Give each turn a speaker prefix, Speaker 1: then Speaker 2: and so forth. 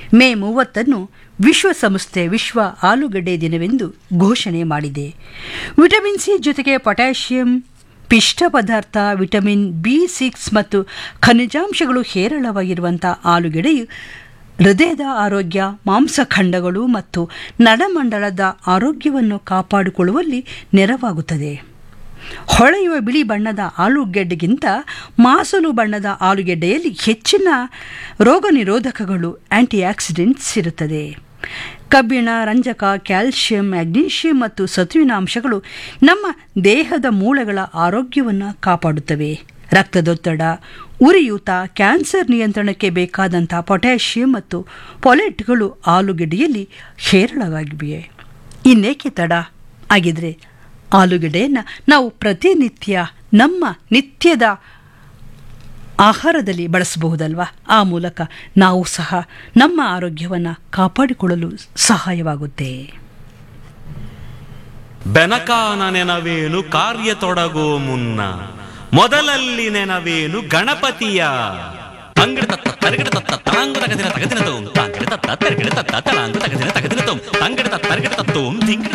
Speaker 1: ಮೇ ಮೂವತ್ತನ್ನು ವಿಶ್ವಸಂಸ್ಥೆ ವಿಶ್ವ ಆಲೂಗಡ್ಡೆ ದಿನವೆಂದು ಘೋಷಣೆ ಮಾಡಿದೆ ವಿಟಮಿನ್ ಸಿ ಜೊತೆಗೆ ಪೊಟ್ಯಾಷಿಯಂ ಪಿಷ್ಟ ಪದಾರ್ಥ ವಿಟಮಿನ್ ಬಿ ಸಿಕ್ಸ್ ಮತ್ತು ಖನಿಜಾಂಶಗಳು ಹೇರಳವಾಗಿರುವಂಥ ಆಲೂಗೆಡ್ಡೆಯು ಹೃದಯದ ಆರೋಗ್ಯ ಮಾಂಸಖಂಡಗಳು ಮತ್ತು ನರಮಂಡಲದ ಆರೋಗ್ಯವನ್ನು ಕಾಪಾಡಿಕೊಳ್ಳುವಲ್ಲಿ ನೆರವಾಗುತ್ತದೆ ಹೊಳೆಯುವ ಬಿಳಿ ಬಣ್ಣದ ಆಲೂಗೆಡ್ಡೆಗಿಂತ ಮಾಸಲು ಬಣ್ಣದ ಆಲೂಗೆಡ್ಡೆಯಲ್ಲಿ ಹೆಚ್ಚಿನ ರೋಗ ನಿರೋಧಕಗಳು ಆಂಟಿಆಕ್ಸಿಡೆಂಟ್ಸ್ ಇರುತ್ತದೆ ಕಬ್ಬಿಣ ರಂಜಕ ಕ್ಯಾಲ್ಶಿಯಂ ಮ್ಯಾಗ್ನೀಷಿಯಂ ಮತ್ತು ಸತುವಿನ ಅಂಶಗಳು ನಮ್ಮ ದೇಹದ ಮೂಳೆಗಳ ಆರೋಗ್ಯವನ್ನು ಕಾಪಾಡುತ್ತವೆ ರಕ್ತದೊತ್ತಡ ಉರಿಯೂತ ಕ್ಯಾನ್ಸರ್ ನಿಯಂತ್ರಣಕ್ಕೆ ಬೇಕಾದಂಥ ಪೊಟ್ಯಾಷಿಯಂ ಮತ್ತು ಪೊಲೆಟ್ಗಳು ಆಲೂಗೆಡ್ಡೆಯಲ್ಲಿ ಹೇರಳವಾಗಿವೆ ಇನ್ನೇಕೆ ತಡ ಆಗಿದ್ರೆ ಆಲೂಗೆಡ್ಡೆಯನ್ನು ನಾವು ಪ್ರತಿನಿತ್ಯ ನಮ್ಮ ನಿತ್ಯದ ಆಹಾರದಲ್ಲಿ ಬಳಸಬಹುದಲ್ವಾ ಆ ಮೂಲಕ ನಾವು ಸಹ ನಮ್ಮ ಆರೋಗ್ಯವನ್ನು ಕಾಪಾಡಿಕೊಳ್ಳಲು ಸಹಾಯವಾಗುತ್ತೆ
Speaker 2: ಬೆನಕಾನ ನೆನವೇನು ಕಾರ್ಯ ತೊಡಗೋ ಮುನ್ನ ಮೊದಲಲ್ಲಿ ನೆನವೇನು ಗಣಪತಿಯ
Speaker 3: ತಂಗಿಡ ತತ್ತ ತರಗಿಡ ತತ್ತ ತಲಾಂಗು ತಗದಿನ ತಗದಿನ ತೋಂ ತಾಂಗಿಡ ತತ್ತ ತರಗಿಡ ತತ್ತ ತಲಾಂಗು ತಗದಿನ ತಗದಿನ ತೋಂ ತಂಗಿಡ ತತ್ತ ತರಗಿಡ ತತ್ತೋಂ ತಿಂಗಿಡ